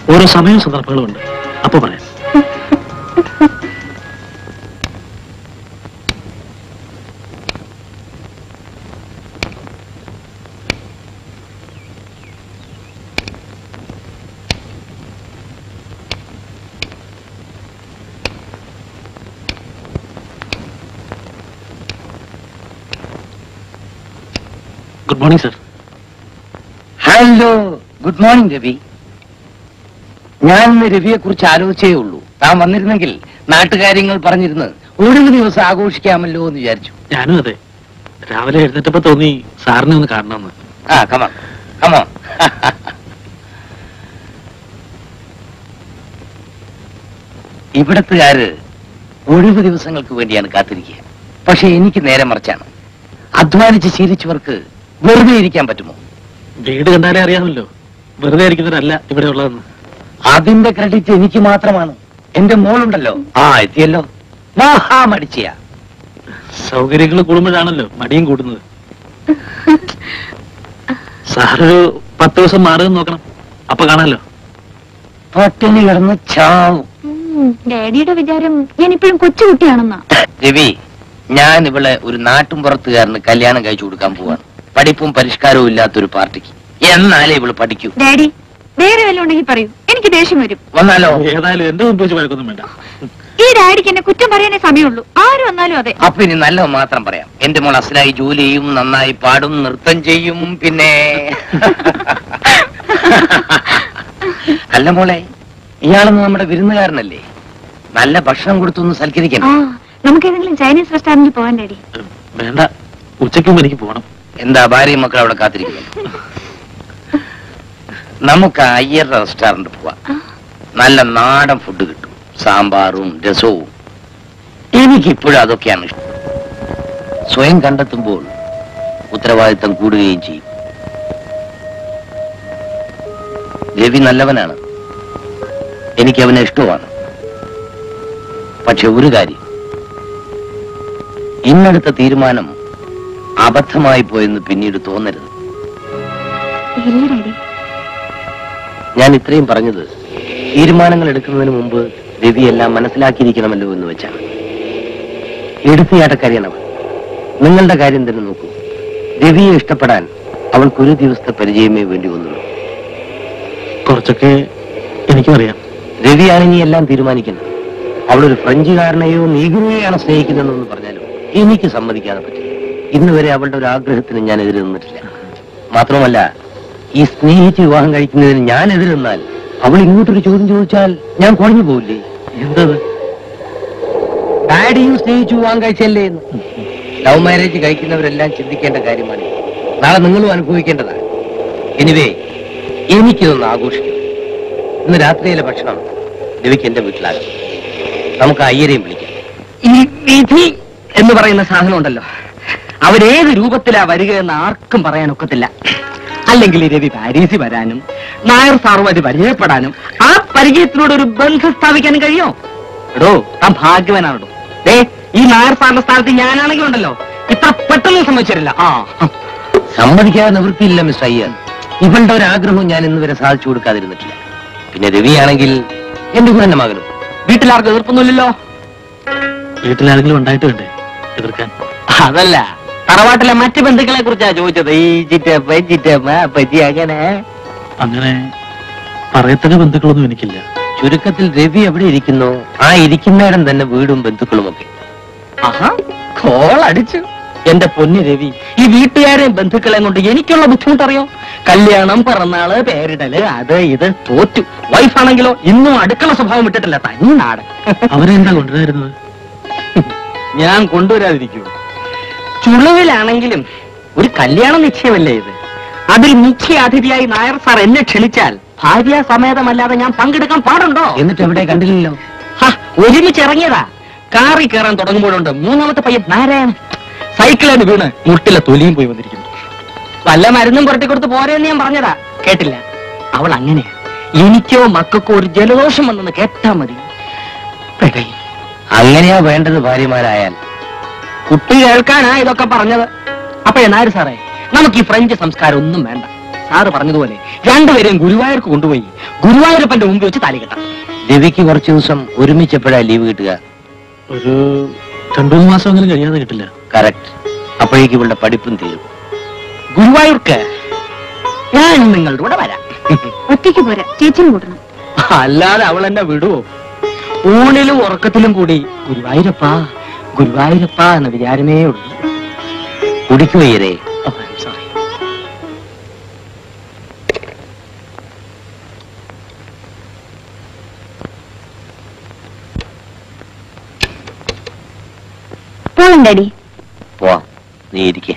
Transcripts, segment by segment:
ഓരോ സമയവും സന്ദർഭങ്ങളും ഉണ്ട് അപ്പൊ പറയാം good morning sir hello good morning Ravi ഞാൻ ഇന്ന് രവിയെ കുറിച്ച് ആലോചിച്ചേ ഉള്ളൂ താൻ വന്നിരുന്നെങ്കിൽ നാട്ടുകാര്യങ്ങൾ പറഞ്ഞിരുന്ന് ഒഴിവ് ദിവസം ആഘോഷിക്കാമല്ലോ എന്ന് വിചാരിച്ചു ഞാനും അതെ രാവിലെ എഴുന്നേറ്റപ്പോ തോന്നി സാറിനെ ഒന്ന് കാണണമെന്ന് ആ കമാ കമാ ഇവിടത്തുകാര് ഒഴിവ് ദിവസങ്ങൾക്ക് വേണ്ടിയാണ് കാത്തിരിക്കുക പക്ഷെ എനിക്ക് നേരെ മറിച്ചാണ് അധ്വാനിച്ച് ശീലിച്ചവർക്ക് വെറുതെ ഇരിക്കാൻ പറ്റുമോ വീട് കണ്ടാലേ അറിയാമല്ലോ വെറുതെ ഇരിക്കുന്നവരല്ല ഇവിടെ ഉള്ളതെന്ന് അതിന്റെ ക്രെഡിറ്റ് എനിക്ക് മാത്രമാണ് എന്റെ മോളുണ്ടല്ലോ ആ എത്തിയല്ലോ മഹാമടിച്ചിയ സൗകര്യങ്ങൾ കൂടുമ്പോഴാണല്ലോ മടിയും കൂടുന്നത് സാറൊരു പത്ത് ദിവസം മാറുമെന്ന് നോക്കണം അപ്പൊ കാണാലോ പട്ടിണി കിടന്ന് ചാവും ഡാഡിയുടെ വിചാരം ഞാൻ ഇപ്പോഴും കൊച്ചുകുട്ടിയാണെന്നാ രവി ഞാൻ ഇവളെ ഒരു നാട്ടുംപുറത്തുകാരന് കല്യാണം കഴിച്ചു കൊടുക്കാൻ പോവാണ് പഠിപ്പും പരിഷ്കാരവും ഇല്ലാത്തൊരു പാർട്ടിക്ക് എന്നാലേ ഇവള് പഠിക്കൂ ഡാഡി വേറെ വല്ലതും ഉണ്ടെങ്കിൽ പറയൂ എനിക്ക് ദേഷ്യം വരും വന്നാലോ ഏതായാലും എന്റെ മുമ്പ് വെച്ച് വഴക്കൊന്നും വേണ്ട ഈ ഡാഡിക്ക് എന്നെ കുറ്റം പറയാനേ സമയമുള്ളൂ ആര് വന്നാലും അതെ അപ്പൊ ഇനി നല്ലത് മാത്രം പറയാം എന്റെ മോൾ അസലായി ജോലി ചെയ്യും നന്നായി പാടും നൃത്തം ചെയ്യും പിന്നെ അല്ല മോളെ ഇയാളൊന്ന് നമ്മുടെ വിരുന്നുകാരനല്ലേ നല്ല ഭക്ഷണം കൊടുത്തൊന്ന് ആ സൽക്കരിക്കണം നമുക്ക് ഏതെങ്കിലും ചൈനീസ് റെസ്റ്റോറന്റിൽ പോകാൻ ഡാഡി വേണ്ട ഉച്ചയ്ക്ക് മുമ്പ് എനിക്ക് പോകണം എന്താ ഭാര്യയും മക്കൾ അവിടെ കാത്തിരിക്കുന്നു നമുക്ക് അയ്യരുടെ റെസ്റ്റോറന്റ് പോവാം ആ. നല്ല നാടൻ ഫുഡ് കിട്ടും സാമ്പാറും രസവും എനിക്കിപ്പോഴും അതൊക്കെയാണ് ഇഷ്ടം സ്വയം കണ്ടെത്തുമ്പോൾ ഉത്തരവാദിത്തം കൂടുകയും ചെയ്യും രവി നല്ലവനാണ് എനിക്ക് അവനെ ഇഷ്ടമാണ് പക്ഷെ ഒരു കാര്യം ഇന്നെടുത്ത തീരുമാനം അബദ്ധമായി പോയെന്ന് പിന്നീട് തോന്നരുത് ഇല്ല ഡാഡി ഞാൻ ഇത്രയും പറഞ്ഞത് തീരുമാനങ്ങൾ എടുക്കുന്നതിന് മുമ്പ് രവി എല്ലാം മനസ്സിലാക്കിയിരിക്കണമല്ലോ എന്ന് വെച്ചാണ് എടുത്തിയാട്ടക്കാരിയാണ് അവൾ നിങ്ങളുടെ കാര്യം തന്നെ നോക്കൂ രവിയെ ഇഷ്ടപ്പെടാൻ അവൾക്കൊരു ദിവസത്തെ പരിചയമേ വേണ്ടി വന്നുള്ളൂ കുറച്ചൊക്കെ എനിക്കും അറിയാം രവിയാണ് ഇനി എല്ലാം തീരുമാനിക്കുന്നത് അവളൊരു ഫ്രഞ്ചുകാരനെയോ നീഗുനെയാണ് സ്നേഹിക്കുന്നതെന്ന് പറഞ്ഞാലും എനിക്ക് സമ്മതിക്കാതെ പറ്റില്ല ഇന്ന് വരെ അവളുടെ ഒരു ആഗ്രഹത്തിന് ഞാൻ എതിര് നിന്നിട്ടില്ല മാത്രമല്ല ഈ സ്നേഹിച്ച് വിവാഹം കഴിക്കുന്നതിന് ഞാൻ എതിര് നിന്നാൽ അവൾ ഇങ്ങോട്ടൊരു ചോദ്യം ചോദിച്ചാൽ ഞാൻ കുഴഞ്ഞു പോവില്ലേ എന്തത് ഡാഡിയും സ്നേഹിച്ചു വിവാഹം കഴിച്ചല്ലേ എന്ന് ലവ് മാരേജ് കഴിക്കുന്നവരെല്ലാം ചിന്തിക്കേണ്ട കാര്യമാണ് നാളെ നിങ്ങളും അനുഭവിക്കേണ്ടതാണ് എനിവേ എനിക്കിതൊന്ന് ആഘോഷിക്കണം ഇന്ന് രാത്രിയിലെ ഭക്ഷണം രവിക്ക് എന്റെ വീട്ടിലാകാം നമുക്ക് അയ്യരെയും വിളിക്കാം ഈ വിധി എന്ന് പറയുന്ന സാധനം ഉണ്ടല്ലോ അവരേത് രൂപത്തിലാ വരിക എന്ന് ആർക്കും പറയാനൊക്കത്തില്ല അല്ലെങ്കിൽ ഈ രവി പാരീസിൽ വരാനും നായർ സാറുമായിട്ട് പരിചയപ്പെടാനും ആ പരിചയത്തിനോട് ഒരു ബന്ധം സ്ഥാപിക്കാനും കഴിയോ എടോ താൻ ഭാഗ്യവാനാണോ ദേ ഈ നായർ സാറിന്റെ സ്ഥാനത്ത് ഞാനാണെങ്കിൽ ഉണ്ടല്ലോ ഇത്ര പെട്ടെന്ന് സമ്മതിച്ചിരില്ല ആ സമ്മതിക്കാതെ നിവൃത്തിയില്ല മിസ്റ്റർ അയ്യർ ഇവളുടെ ഒരു ആഗ്രഹവും ഞാൻ ഇന്ന് വരെ സാധിച്ചു കൊടുക്കാതിരുന്നിട്ടില്ല പിന്നെ രവിയാണെങ്കിൽ എന്റെ കൂടെ മകനും വീട്ടിലാർക്കും എതിർപ്പൊന്നുമില്ലല്ലോ വീട്ടിലാരെങ്കിലും ഉണ്ടായിട്ട് വേണ്ടേ എതിർക്കാൻ അതല്ല തറവാട്ടിലെ മറ്റു ബന്ധുക്കളെ കുറിച്ചാ ചോദിച്ചത് ഈ ചിറ്റപ്പ ചിറ്റമ്മ പറ്റി അങ്ങനെ അങ്ങനെ പറയത്തക്ക ബന്ധുക്കളൊന്നും എനിക്കില്ല ചുരുക്കത്തിൽ രവി എവിടെ ഇരിക്കുന്നു ആ ഇരിക്കുന്നിടം തന്നെ വീടും ബന്ധുക്കളും ഒക്കെ ആഹാ കോൾ അടിച്ചു എന്റെ പൊന്നു രവി ഈ വീട്ടുകാരെയും ബന്ധുക്കളെയും കൊണ്ട് എനിക്കുള്ള ബുദ്ധിമുട്ടറിയോ കല്യാണം പിറന്നാള് പേരിടല് അത് ഇത് തോറ്റു വൈഫാണെങ്കിലോ ഇന്നും അടുക്കള സ്വഭാവം വിട്ടിട്ടില്ല തനി നാട് അവരെ എന്താ കൊണ്ടുവരുന്നത് ഞാൻ കൊണ്ടുവരാതിരിക്കൂ ചുളുവിലാണെങ്കിലും ഒരു കല്യാണ നിശ്ചയമല്ലേ ഇത് അതിൽ മുഖ്യ അതിഥിയായി നായർ സാർ എന്നെ ക്ഷണിച്ചാൽ ഭാര്യ സമേതമല്ലാതെ ഞാൻ പങ്കെടുക്കാൻ പാടുണ്ടോ എന്നിട്ട് എവിടെ കണ്ടില്ലല്ലോ ഹ, ഒരുമിച്ച് ഇറങ്ങിയതാ കാറി കയറാൻ തുടങ്ങുമ്പോഴുണ്ട് മൂന്നാമത്തെ പയ്യൻ നാരായണൻ സൈക്കിളാണ് വീണ് മുട്ടിലെ തൊലിയും പോയി വന്നിരിക്കുന്നു വല്ല മരുന്നും പുരട്ടി കൊടുത്ത് പോരെന്ന് ഞാൻ പറഞ്ഞതാ കേട്ടില്ല അവൾ അങ്ങനെയാ എനിക്കോ മക്കൾക്കോ ഒരു ജലദോഷം വന്നെന്ന് കേട്ടാ മതി പെടയും അങ്ങനെയാ വേണ്ടത് ഭാര്യമാരായാൽ കുട്ടി കേൾക്കാനാ ഇതൊക്കെ പറഞ്ഞത് അപ്പൊ നായർ സാറേ നമുക്ക് ഈ ഫ്രഞ്ച് സംസ്കാരം ഒന്നും വേണ്ട സാറ് പറഞ്ഞതുപോലെ രണ്ടുപേരെയും ഗുരുവായൂർക്ക് കൊണ്ടുപോയി ഗുരുവായൂരപ്പന്റെ മുമ്പ് വെച്ച് താലി കെട്ടാം രവിക്ക് കുറച്ചു ദിവസം ഒരുമിച്ചപ്പോഴാ ലീവ് കിട്ടുക ഒരു രണ്ടു മൂന്ന് മാസമെങ്കിലും കഴിയാതെ കിട്ടില്ല കറക്റ്റ് അപ്പോഴേക്ക് ഇവളുടെ പഠിപ്പും തീരും ഗുരുവായൂർക്ക് ഞാൻ നിങ്ങളുടെ കൂടെ വരാം ഒറ്റയ്ക്ക് പോരാ ചേച്ചിയും കൂട്ടണം അല്ലാതെ അവൾ എന്നെ വിടുവോ ഊണിലും ഉറക്കത്തിലും കൂടി ഗുരുവായൂരപ്പ ഗുരുവായൂരപ്പ എന്ന വിചാരമേ ഉള്ളൂ കുടിക്കുവയ്യരെ സോറി പോളം ഡാഡി പോവാം നീ ഇരിക്കേ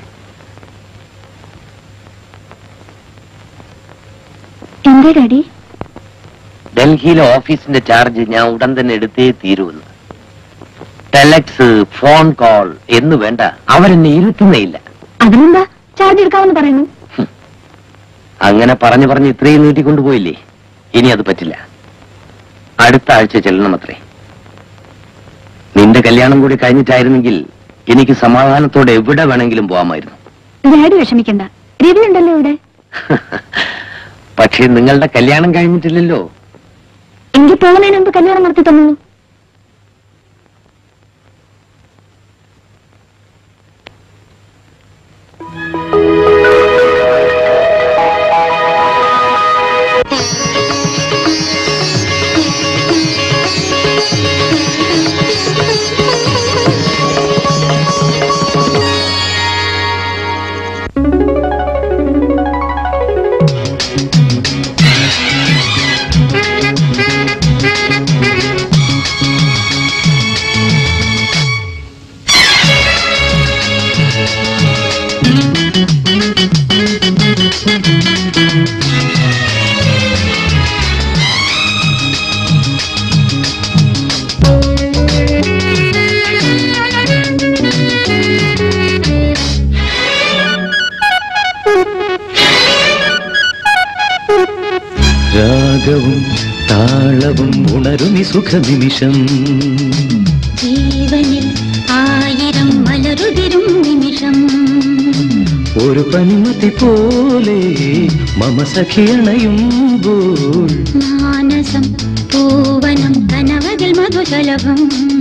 എന്താ ഡാഡി ഡൽഹിയിലെ ഓഫീസിന്റെ ചാർജ് ഞാൻ ഉടൻ തന്നെ എടുത്തേ തീരുവെന്ന് ടെലക്സ് ഫോൺ കോൾ എന്ന് വേണ്ട അവരെന്നെ ഇരുത്തുന്നേയില്ല അതിനെന്താ ചാർജ് എടുക്കാമെന്ന് പറയുന്നു അങ്ങനെ പറഞ്ഞു പറഞ്ഞ് ഇത്രയും നീട്ടിക്കൊണ്ടുപോയില്ലേ ഇനി അത് പറ്റില്ല അടുത്ത ആഴ്ച ചെല്ലണമത്രേ നിന്റെ കല്യാണം കൂടി കഴിഞ്ഞിട്ടായിരുന്നെങ്കിൽ എനിക്ക് സമാധാനത്തോടെ എവിടെ വേണമെങ്കിലും പോകാമായിരുന്നു ഡാഡി വിഷമിക്കണ്ട രവി ഉണ്ടല്ലോ ഇവിടെ പക്ഷേ നിങ്ങളുടെ കല്യാണം കഴിഞ്ഞിട്ടില്ലല്ലോ എങ്കിൽ പോകുന്നതിന് മുമ്പ് കല്യാണം നടത്തി തന്നോളൂ രാഗവും താളവും ഉണരുമി സുഖനിമിഷം ജീവനിൽ ആയിരം മലരുതിരും നിമിഷം ഒരു പനിമതി പോലെ മമ സഖിയണയുമ്പോൾ മാനസം പൂവനം കനവതിൽ മധുശലഭം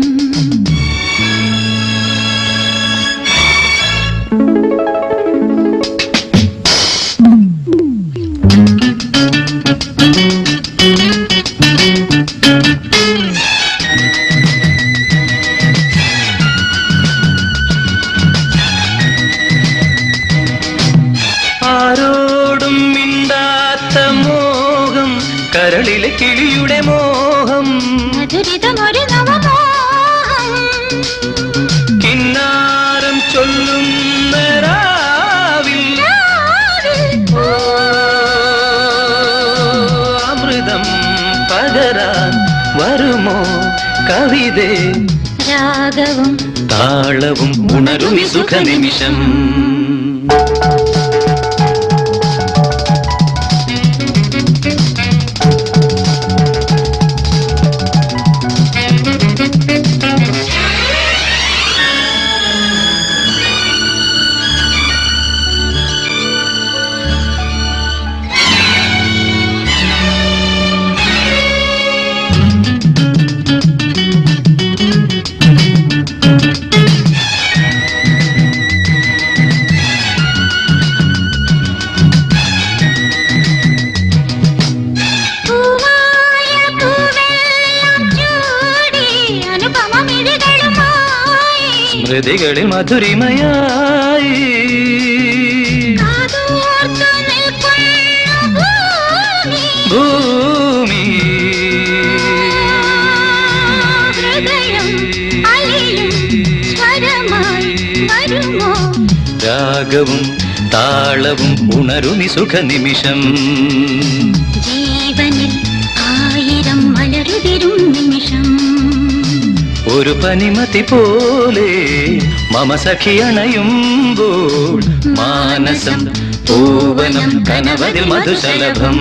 ആരോടും മിണ്ടാത്ത മോഹം കരളിലെ കിളിയുടെ മോഹം മധുരിതമൊരു നവമോഹം കിന്നാരം ചൊല്ലുന്ന രാവിൽ ഓ, അമൃതം പകരാൻ വരുമോ കവിതേ രാഗവും താളവും ഉണരുമി സുഖനിമിഷം പൂവായ പൂവെല്ലാം ചൂടി അനുപമമിഴികളുമായി സ്മൃതികളിൽ മധുരിമയായി കാതോർത്തു നിൽക്കുന്നു ഭൂമി. ഭൂമി ഹൃദയം അലിയും സ്വരമായി വരുമോ രാഗവും താളവും ഉണരുമി സുഖനിമിഷം ജീവനിൽ ആയിരം മലരുതിരും നിമിഷം ഒരു പനിമതി പോലെ മമ സഖിയണയുമ്പോൾ മാനസം പൂവനം കനവതിൽ മധുശലഭം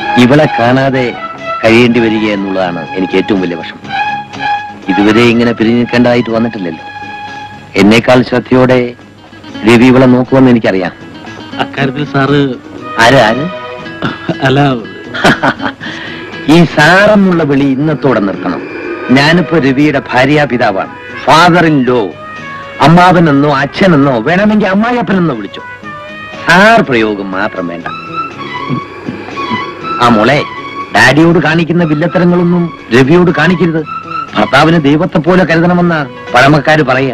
ഇവളെ കാണാതെ കഴിയേണ്ടി വരിക എന്നുള്ളതാണ് എനിക്ക് ഏറ്റവും വലിയ വിഷമം ഇതുവരെ ഇങ്ങനെ പിരിഞ്ഞു നിൽക്കേണ്ടതായിട്ട് വന്നിട്ടില്ലല്ലോ എന്നേക്കാൾ ശ്രദ്ധയോടെ രവി ഇവളെ നോക്കുമെന്ന് എനിക്കറിയാം അക്കാര്യത്തിൽ സാറ് ആര് ആര് അല്ല ഈ സാറെന്നുള്ള വിളി ഇന്നത്തോടെ നിർത്തണം ഞാനിപ്പോ രവിയുടെ ഭാര്യാപിതാവാണ് ഫാദർ ഇൻ ലോ അമ്മാവനെന്നോ അച്ഛനെന്നോ വേണമെങ്കിൽ അമ്മായിയപ്പനെന്നോ വിളിച്ചോ സാർ പ്രയോഗം മാത്രം വേണ്ട ആ മോളെ ഡാഡിയോട് കാണിക്കുന്ന വില്ലത്തരങ്ങളൊന്നും രവിയോട് കാണിക്കരുത് ഭർത്താവിന് ദൈവത്തെ പോലെ കരുതണമെന്ന പഴമക്കാര് പറയാ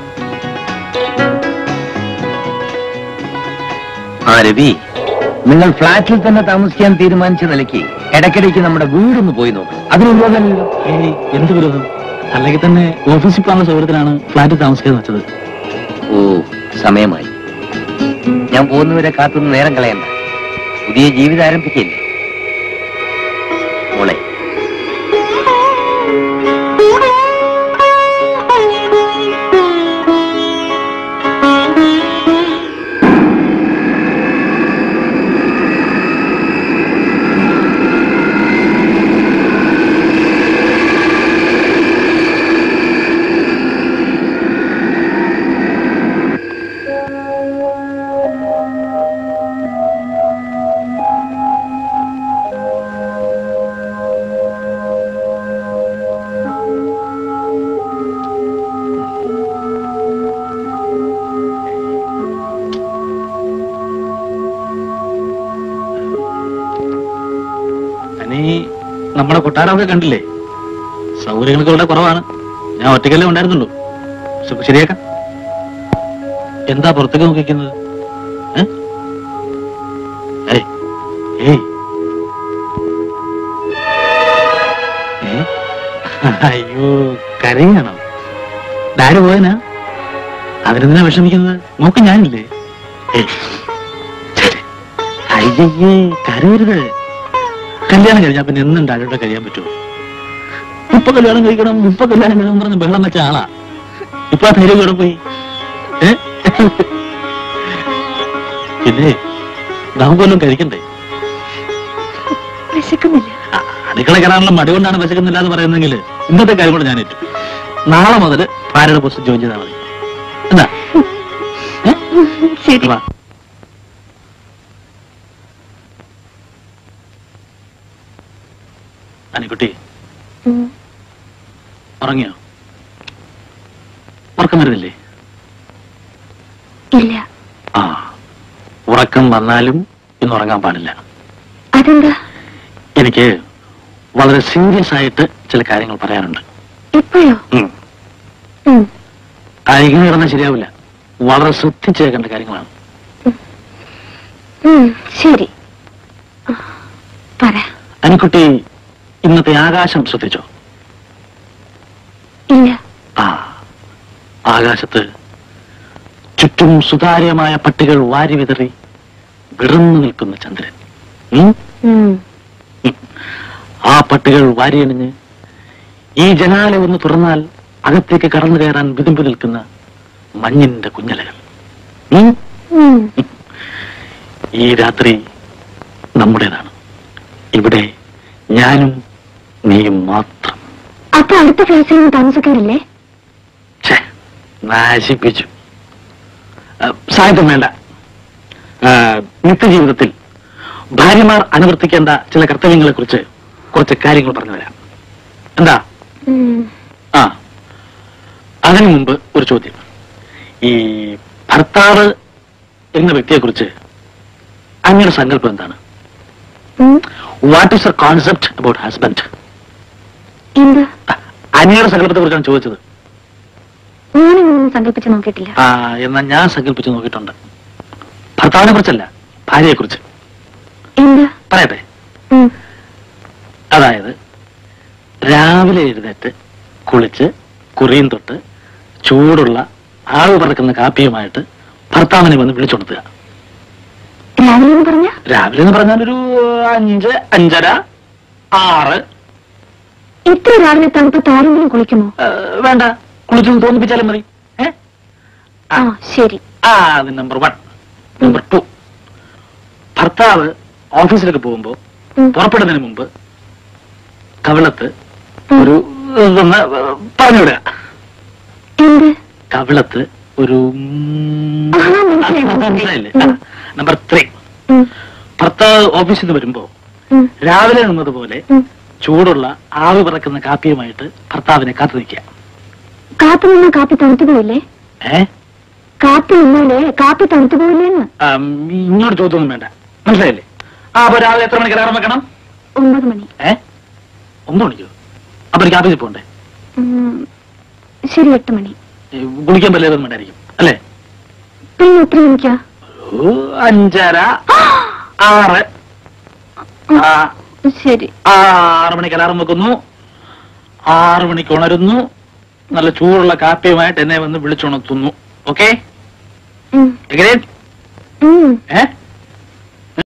ആ രവി നിങ്ങൾ ഫ്ലാറ്റിൽ തന്നെ താമസിക്കാൻ തീരുമാനിച്ച നിലയ്ക്ക് ഇടയ്ക്കിടയ്ക്ക് നമ്മുടെ വീടൊന്ന് പോയി നോക്കും അതിനുള്ളതല്ലോ ഏയ് എന്ത് വിരോധം അല്ലെങ്കിൽ തന്നെ ഓഫീസിൽ പോകാനുള്ള സൗകര്യത്തിലാണ് ഫ്ലാറ്റിൽ താമസിക്കാൻ വെച്ചത് ഓ സമയമായി ഞാൻ പോകുന്നവരെ കാത്തുനിന്ന് നേരം കളയണ്ട പുതിയ ജീവിതം ആരംഭിക്കില്ലേ മോളെ അനി നമ്മുടെ കൊട്ടാരമൊക്കെ കണ്ടില്ലേ സൗകര്യങ്ങളൊക്കെ വളരെ കുറവാണ് ഞാൻ ഒറ്റയ്ക്കല്ലേ ഉണ്ടായിരുന്നുള്ളൂ ശ- ശരിയാക്കാം എന്താ പുറത്തേക്ക് നോക്കിക്കുന്നത് ഏ? ഏയ്, ഏയ്. ഏ? അയ്യോ കരയാണോ ഡാരി പോയനാ അവരെന്തിനാ വിഷമിക്കുന്നത് നോക്ക് ഞാനില്ലേ ഏയ്. ഛെ, അയ്യയ്യേ കരയരുത് കല്യാണം കഴിഞ്ഞാൽ പിന്നെ എന്നും ഡാഡിയോടെ കഴിയാൻ പറ്റുമോ ഇപ്പൊ കല്യാണം കഴിക്കണം ഇപ്പൊ കല്യാണം കഴിക്കണം പറഞ്ഞ് വെള്ളം വെച്ച ആളാ ഇപ്പൊ ആ ധൈര്യം കൂടെ പോയി ഏ? പിന്നെ നമുക്കൊന്നും കഴിക്കണ്ടേ വിശക്കുന്നില്ല ആ, അടുക്കള കയറാനുള്ള മടി കൊണ്ടാണ് വിശക്കുന്നില്ല എന്ന് പറയുന്നെങ്കിൽ ഇന്നത്തെ കാര്യം കൂടെ ഞാൻ ഏറ്റു നാളെ മുതൽ ഭാര്യയുടെ പോസ്റ്റ് ജോയിൻ ചെയ്താൽ മതി എന്താ ഏ? ശരി വാ. അനിക്കുട്ടി ഉം. ഉറങ്ങിയോ ഉറക്കം വരുന്നില്ലേ ഇല്ല ആ ഉറക്കം വന്നാലും ഇന്ന് ഉറങ്ങാൻ പാടില്ല അതെന്താ എനിക്ക് വളരെ സീരിയസ് ആയിട്ട് ചില കാര്യങ്ങൾ പറയാനുണ്ട് ഇപ്പോഴോ ഉം. ഉം. ആ, ഇങ്ങനെ കിടന്നാൽ ശരിയാവില്ല വളരെ ശ്രദ്ധിച്ച് കേൾക്കേണ്ട കാര്യങ്ങളാണ് ഉം, ശരി ആ, പറ അനിക്കുട്ടി ഇന്നത്തെ ആകാശം ശ്രദ്ധിച്ചോ ഇല്ല ആ ആകാശത്ത് ചുറ്റും സുതാര്യമായ പട്ടികൾ വാരി വിതറി വിടർന്നു നിൽക്കുന്ന ചന്ദ്രൻ ഉം? ഉം. ആ പട്ടികൾ വാരിയണിഞ്ഞ് ഈ ജനാല ഒന്ന് തുറന്നാൽ അകത്തേക്ക് കടന്നു കയറാൻ വിതുമ്പി നിൽക്കുന്ന മഞ്ഞിന്റെ കുഞ്ഞലകൾ ഉം? ഉം. ഈ രാത്രി നമ്മുടേതാണ് ഇവിടെ ഞാനും നീയും മാത്രം അപ്പൊ അടുത്ത ഫ്ലാറ്റിൽ താമസക്കാരില്ലേ ഛേ, നാശിപ്പിച്ചു ആ, സാഹിത്യം വേണ്ട ആ, നിത്യജീവിതത്തിൽ ഭാര്യമാർ അനുവർത്തിക്കേണ്ട ചില കർത്തവ്യങ്ങളെ കുറിച്ച് കുറച്ച് കാര്യങ്ങൾ പറഞ്ഞു തരാം എന്താ ഉം. ആ അതിനു മുമ്പ് ഒരു ചോദ്യം ഈ ഭർത്താവ് എന്ന വ്യക്തിയെക്കുറിച്ച് അങ്ങയുടെ സങ്കല്പം എന്താണ് ഉം. What is a concept about husband എന്താ അങ്ങയുടെ സങ്കല്പത്തെ കുറിച്ചാണ് ചോദിച്ചത് ഞാനിങ്ങനൊന്നും സങ്കല്പിച്ച് നോക്കിയിട്ടില്ല ആ എന്നാൽ ഞാൻ സങ്കല്പിച്ച് നോക്കിയിട്ടുണ്ട് ഭർത്താവിനെ കുറിച്ചല്ല ഭാര്യയെ കുറിച്ച് എന്താ പറയട്ടെ ഉം. അതായത് രാവിലെ എഴുന്നേറ്റ് കുളിച്ച് കുറിയും തൊട്ട് ചൂടുള്ള ആള് പറക്കുന്ന കാപ്പിയുമായിട്ട് ഭർത്താവിനെ വന്ന് വിളിച്ചുണർത്തുക രാവിലെ എന്ന് പറഞ്ഞ രാവിലെ എന്ന് പറഞ്ഞാൽ ഒരു അഞ്ച് അഞ്ചര ആറ് ഇത്ര രാവിലെ തണുപ്പത്ത് ആരെങ്കിലും കുളിക്കുമോ ഏ, വേണ്ട കുളിച്ചൊന്ന് തോന്നിപ്പിച്ചാലും മതി ഏ ആ ശരി ആ അത് നമ്പർ വൺ നമ്പർ ടു ഭർത്താവ് ഓഫീസിലേക്ക് പോകുമ്പോ ഉം. പുറപ്പെടുന്നതിന് മുമ്പ് കവിളത്ത് ഒരു ഇതൊന്ന് പറഞ്ഞുവിടുക എന്ത് കവിളത്ത് ഒരു ഉം, ആ, മനസ്സിലായി, മനസ്സിലായി. മനസ്സിലായില്ലേ? ആ, നമ്പർ ത്രീ ഉം, ഭർത്താവ് ഓഫീസിൽ നിന്ന് വരുമ്പോ ഉം, രാവിലെ നിന്നതുപോലെ ഉം. ചൂടുള്ള ആവി പറക്കുന്ന കാപ്പിയുമായിട്ട് ഭർത്താവിനെ കാത്തു നിൽക്കുക കാപ്പി നിന്നാ കാപ്പി തണുത്തു പോയില്ലേ ഏ കാപ്പി നിന്നാലേ കാപ്പി തണുത്തു പോയില്ലേന്ന് ആ, ഇങ്ങോട്ട് ചോദ്യമൊന്നും വേണ്ട മനസ്സിലായില്ലേ ആ അപ്പൊ രാവിലെ എത്ര മണിക്ക് അലാറം വെക്കണം ഒമ്പത് മണി ഏ ഒമ്പത് മണിക്കോ അപ്പൊ എനിക്ക് ആഫീസിൽ പോണ്ടേ ഉം, ശരി എട്ട് മണി ഏ, കുളിക്കാൻ പറ്റിയതൊന്നും വേണ്ടായിരിക്കും അല്ലേ പിന്നെ എത്ര മണിക്കാ ഒരു അഞ്ചര ആറ് ആ, ശരി ആ, ആറ് മണിക്ക് അലാറം വെക്കുന്നു ആറ് മണിക്ക് ഉണരുന്നു നല്ല ചൂടുള്ള കാപ്പിയുമായിട്ട് എന്നെ വന്ന് വിളിച്ചുണർത്തുന്നു ഓക്കെ ഉം, എങ്ങനെ ഉം, ഏ